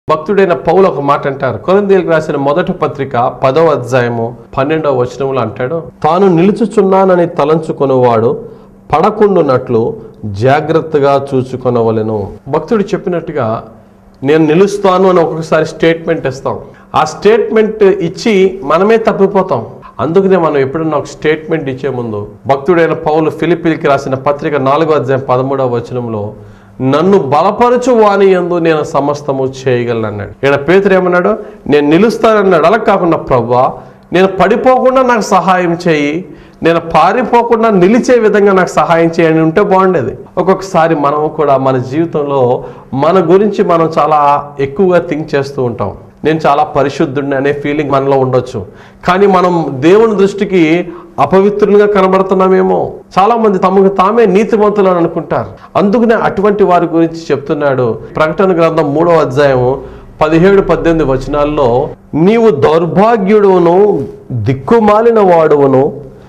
భక్తుడైన పౌలు ఒక మాట అంటారు కొరందీలకు రాసిన మొదటి పత్రిక పదవ అధ్యాయము పన్నెండవ వచనంలో అంటాడు తాను నిలుచుచున్నానని తలంచుకొనివాడు పడకుండునట్లు జాగ్రత్తగా చూచుకొనవలెను భక్తుడు చెప్పినట్టుగా నేను నిలుస్తాను అని ఒక్కొక్కసారి స్టేట్మెంట్ ఇస్తాం ఆ స్టేట్మెంట్ ఇచ్చి మనమే తప్పిపోతాం అందుకనే మనం ఎప్పుడన్నా ఒక స్టేట్మెంట్ ఇచ్చే ముందు భక్తుడైన పౌలు ఫిలిపిలికి రాసిన పత్రిక నాలుగో అధ్యాయం పదమూడవ వచనంలో నన్ను బలపరచు వాని యందు నేను సమస్తము చేయగలను అన్నాడు ఇక్కడ పేతురు ఏమన్నాడు నేను నిలుస్తానన్నాడు అలా కాకుండా ప్రభా నేను పడిపోకుండా నాకు సహాయం చేయి నేను పారిపోకుండా నిలిచే విధంగా నాకు సహాయం చేయని ఉంటే బాగుండేది ఒక్కొక్కసారి మనం కూడా మన జీవితంలో మన గురించి మనం చాలా ఎక్కువగా థింక్ చేస్తూ ఉంటాం నేను చాలా పరిశుద్ధుడిని అనే ఫీలింగ్ మనలో ఉండొచ్చు కానీ మనం దేవుని దృష్టికి అపవిత్రులుగా కనబడుతున్నామేమో చాలా మంది తమకు తామే నీతిమంతులు అని అనుకుంటారు అందుకనే అటువంటి వారి గురించి చెప్తున్నాడు ప్రకటన గ్రంథం మూడవ అధ్యాయము పదిహేడు పద్దెనిమిది వచనాల్లో నీవు దౌర్భాగ్యుడును దిక్కుమాలిన వాడువును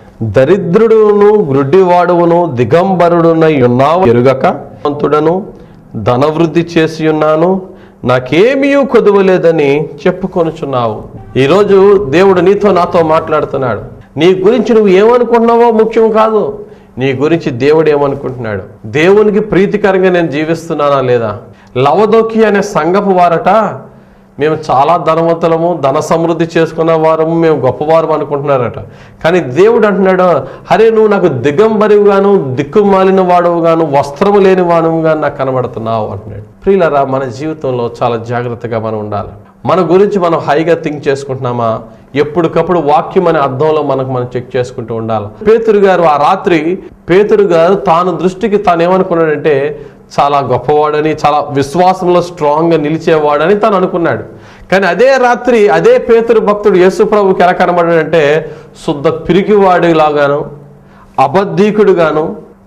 దరిద్రుడును గ్రుడ్డివాడువును దిగంబరుడునై ఉన్నావు ఎరుగక వంతుడను ధనవృద్ధి చేసి ఉన్నాను నాకేమీ కొదువలేదని చెప్పుకొనుచున్నావు ఈరోజు దేవుడు నీతో నాతో మాట్లాడుతున్నాడు నీ గురించి నువ్వు ఏమనుకుంటున్నావో ముఖ్యం కాదు నీ గురించి దేవుడు ఏమనుకుంటున్నాడు దేవునికి ప్రీతికరంగా నేను జీవిస్తున్నానా లేదా లవదోకి అనే సంగపు వారట మేము చాలా ధనవంతులము ధన సమృద్ధి చేసుకున్న వారము మేము గొప్పవారం అనుకుంటున్నారట కానీ దేవుడు అంటున్నాడు హరే నువ్వు నాకు దిగంబరిగాను దిక్కుమాలిన వాడవుగాను వస్త్రము లేని వాడవుగాను నాకు కనబడుతున్నావు అంటున్నాడు ప్రియులరా మన జీవితంలో చాలా జాగ్రత్తగా మనం ఉండాలి మన గురించి మనం హైగా థింక్ చేసుకుంటున్నామా ఎప్పటికప్పుడు వాక్యం అనే అర్థంలో మనకు మనం చెక్ చేసుకుంటూ ఉండాలి పేతురు గారు ఆ రాత్రి పేతురు గారు తాను దృష్టికి తాను ఏమనుకున్నాడంటే చాలా గొప్పవాడని చాలా విశ్వాసంలో స్ట్రాంగ్గా నిలిచేవాడని తను అనుకున్నాడు కానీ అదే రాత్రి అదే పేతురు భక్తుడు యేసు ప్రభుకి ఎలా కనబడాడంటే శుద్ధ పిరికివాడి లాగాను అబద్ధీకుడుగాను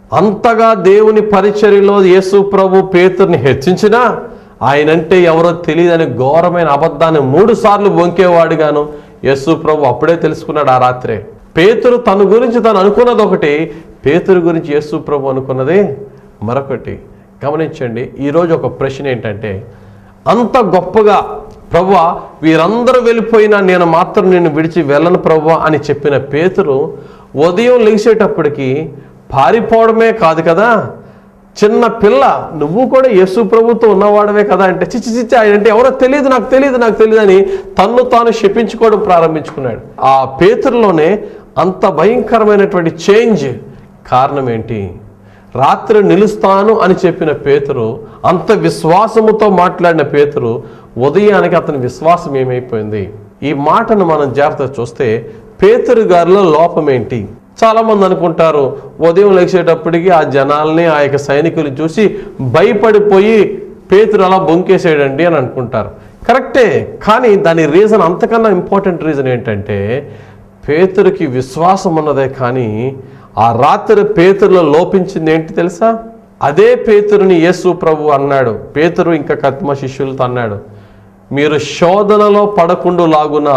అంతగా దేవుని పరిచర్యలో యేసు ప్రభు పేతుర్ని హెచ్చించినా ఆయనంటే ఎవరో తెలియదని ఘోరమైన అబద్ధాన్ని మూడు సార్లు బొంకేవాడుగాను యేసు ప్రభు అప్పుడే తెలుసుకున్నాడు ఆ రాత్రే పేతురు తన గురించి తను అనుకున్నది ఒకటి పేతురు గురించి యేసు ప్రభు అనుకున్నది మరొకటి గమనించండి ఈరోజు ఒక ప్రశ్న ఏంటంటే అంత గొప్పగా ప్రభు వీరందరూ వెళ్ళిపోయినా నేను మాత్రం నిన్ను విడిచి వెళ్ళను ప్రభు అని చెప్పిన పేతురు ఉదయం లేచేటప్పటికి పారిపోవడమే కాదు కదా చిన్న పిల్ల నువ్వు కూడా యేసు ప్రభుతో ఉన్నవాడవే కదా అంటే చిచ్చి చిచ్చి ఆయన అంటే ఎవరో తెలియదు నాకు తెలియదు నాకు తెలియదు అని తన్ను తాను శపించుకోవడం ప్రారంభించుకున్నాడు ఆ పేతురులోనే అంత భయంకరమైనటువంటి చేంజ్ కారణం ఏంటి రాత్రి నిలుస్తాను అని చెప్పిన పేతురు అంత విశ్వాసముతో మాట్లాడిన పేతురు ఉదయానికి అతని విశ్వాసం ఏమైపోయింది ఈ మాటను మనం జాగ్రత్త చూస్తే పేతురు గారిలో లోపం ఏంటి చాలా మంది అనుకుంటారు ఉదయం లేచేటప్పటికి ఆ జనాల్ని ఆ యొక్క సైనికులు చూసి భయపడిపోయి పేతురు అలా బొంకేసాడండి అని అనుకుంటారు కరెక్టే కానీ దాని రీజన్ అంతకన్నా ఇంపార్టెంట్ రీజన్ ఏంటంటే పేతురికి విశ్వాసం ఉన్నదే కానీ ఆ రాత్రి పేతురులో లోపించింది ఏంటి తెలుసా అదే పేతురుని యేసు ప్రభు అన్నాడు పేతురు ఇంకా కత్మ శిష్యులతో అన్నాడు మీరు శోధనలో పడకుండా లాగున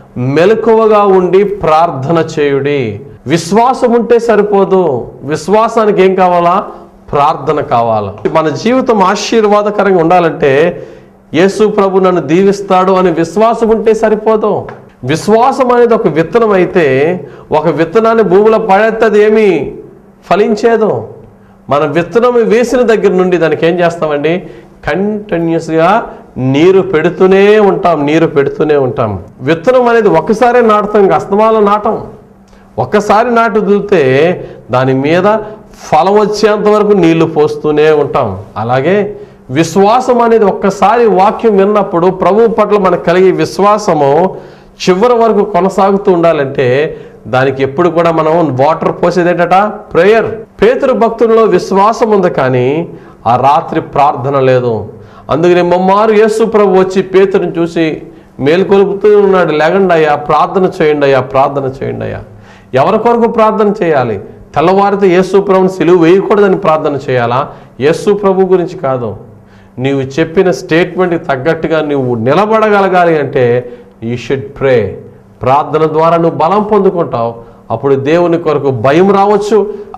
మెలకువగా ఉండి ప్రార్థన చేయుడి విశ్వాసం ఉంటే సరిపోదు విశ్వాసానికి ఏం కావాలా ప్రార్థన కావాలా మన జీవితం ఆశీర్వాదకరంగా ఉండాలంటే యేసు ప్రభు నన్ను దీవిస్తాడు అని విశ్వాసం ఉంటే సరిపోదు విశ్వాసం అనేది ఒక విత్తనం అయితే ఒక విత్తనాన్ని భూమిలో పడేస్తుంది ఏమి ఫలించేదు మన విత్తనం వేసిన దగ్గర నుండి దానికి ఏం చేస్తామండి కంటిన్యూస్గా నీరు పెడుతూనే ఉంటాం నీరు పెడుతూనే ఉంటాం విత్తనం అనేది ఒక్కసారే నాటుతాం ఇంకా అస్తమానం నాటం ఒక్కసారి నాటు దిగితే దాని మీద ఫలం వచ్చేంత వరకు నీళ్లు పోస్తూనే ఉంటాం అలాగే విశ్వాసం అనేది ఒక్కసారి వాక్యం విన్నప్పుడు ప్రభు పట్ల మనకు కలిగే విశ్వాసము చివరి వరకు కొనసాగుతూ ఉండాలంటే దానికి ఎప్పుడు కూడా మనం వాటర్ పోసేది ఏంటట ప్రేయర్ పేతురు భక్తుల్లో విశ్వాసం ఉంది కానీ ఆ రాత్రి ప్రార్థన లేదు అందుకని మమ్మారు యేసు ప్రభు వచ్చి పేతురుని చూసి మేల్కొలుపుతూ ఉన్నాడు లేకండి అయ్యా ప్రార్థన చేయండి అయ్యా ప్రార్థన చేయండి అయ్యా ఎవరి కొరకు ప్రార్థన చేయాలి తెల్లవారితో యేసు ప్రభుని సిలువ వేయకూడదని ప్రార్థన చేయాలా యేసు ప్రభు గురించి కాదు నీవు చెప్పిన స్టేట్మెంట్కి తగ్గట్టుగా నువ్వు నిలబడగలగాలి అంటే యూ షుడ్ ప్రే ప్రార్థన ద్వారా నువ్వు బలం పొందుకుంటావు అప్పుడు దేవుని కొరకు భయం రావచ్చు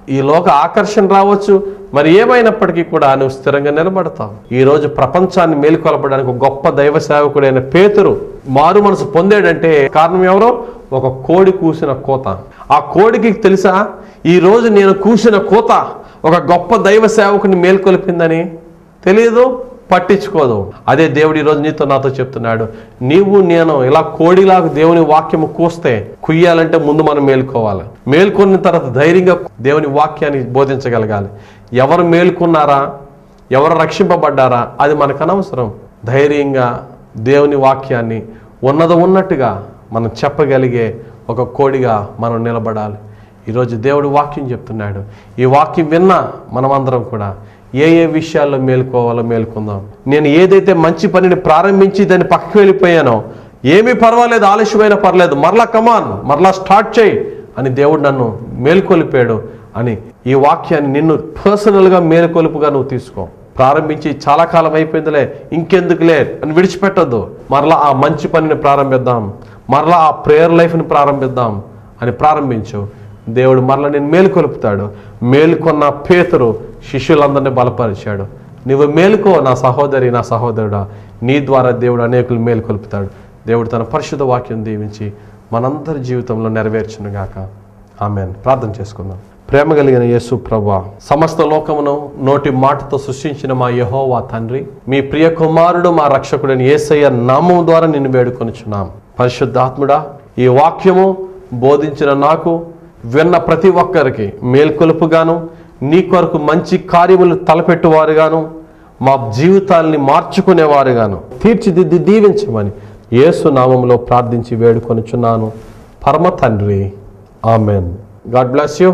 ఈ లోక ఆకర్షణ రావచ్చు మరి ఏమైనప్పటికీ కూడా నువ్వు స్థిరంగా నిలబడతావు ఈ రోజు ప్రపంచాన్ని మేలుకొలపడానికి ఒక గొప్ప దైవ సేవకుడైన పేతురు మారు మనసు పొందాడంటే కారణం ఎవరో ఒక కోడి కూసిన కోత ఆ కోడికి తెలుసా ఈ రోజు నేను కూసిన కోత ఒక గొప్ప దైవ సేవకుని మేల్కొల్పిందని తెలియదు పట్టించుకోదు అదే దేవుడు ఈరోజు నీతో నాతో చెప్తున్నాడు నీవు నేను ఇలా కోడిలాగా దేవుని వాక్యము కూస్తే కుయ్యాలంటే ముందు మనం మేల్కోవాలి మేల్కొన్న తర్వాత ధైర్యంగా దేవుని వాక్యాన్ని బోధించగలగాలి ఎవరు మేల్కొన్నారా ఎవరు రక్షింపబడ్డారా అది మనకు అనవసరం ధైర్యంగా దేవుని వాక్యాన్ని ఉన్నది ఉన్నట్టుగా మనం చెప్పగలిగే ఒక కోడిగా మనం నిలబడాలి ఈరోజు దేవుడు వాక్యం చెప్తున్నాడు ఈ వాక్యం విన్నా మనమందరం కూడా ఏ ఏ విషయాల్లో మేల్కోవాలో మేల్కొందాం నేను ఏదైతే మంచి పనిని ప్రారంభించి దాన్ని పక్కకి వెళ్ళిపోయానో ఏమీ పర్వాలేదు ఆలస్యమైన పర్లేదు మరలా కమాన్ మరలా స్టార్ట్ చేయి అని దేవుడు నన్ను మేల్కొలిపాడు అని ఈ వాక్యాన్ని నిన్ను పర్సనల్గా మేలుకొలుపుగా నువ్వు తీసుకో ప్రారంభించి చాలా కాలం అయిపోయిందిలే ఇంకెందుకులే అని విడిచిపెట్టొద్దు మరలా ఆ మంచి పనిని ప్రారంభిద్దాం మరలా ఆ ప్రేయర్ లైఫ్ని ప్రారంభిద్దాం అని ప్రారంభించు దేవుడు మరలా నేను మేలుకొలుపుతాడు మేలుకొన్న పేతురు శిష్యులందరినీ బలపరిచాడు నువ్వు మేలుకో నా సహోదరి నా సహోదరుడా నీ ద్వారా దేవుడు అనేకులు మేలుకొలుపుతాడు దేవుడు తన పరిశుద్ధ వాక్యం దీవించి మనందరి జీవితంలో నెరవేర్చునుగాక ఆమెన్ ప్రార్థన చేసుకుందాం ప్రేమ కలిగిన యేసు ప్రభా సమస్త లోకమును నోటి మాటతో సృష్టించిన మా యహోవా తండ్రి మీ ప్రియ కుమారుడు మా రక్షకుడని యేసయ్య నామం ద్వారా నిన్ను వేడుకొనిచున్నాం పరిశుద్ధాత్ముడా ఈ వాక్యము బోధించిన నాకు విన్న ప్రతి ఒక్కరికి మేల్కొలుపుగాను నీ కొరకు మంచి కార్యములు తలపెట్టువారుగాను మా జీవితాల్ని మార్చుకునేవారుగాను తీర్చిదిద్ది దీవించమని యేసు నామంలో ప్రార్థించి వేడుకొనుచున్నాను పరమ తండ్రి ఆమెన్ గాడ్ బ్లెస్ యూ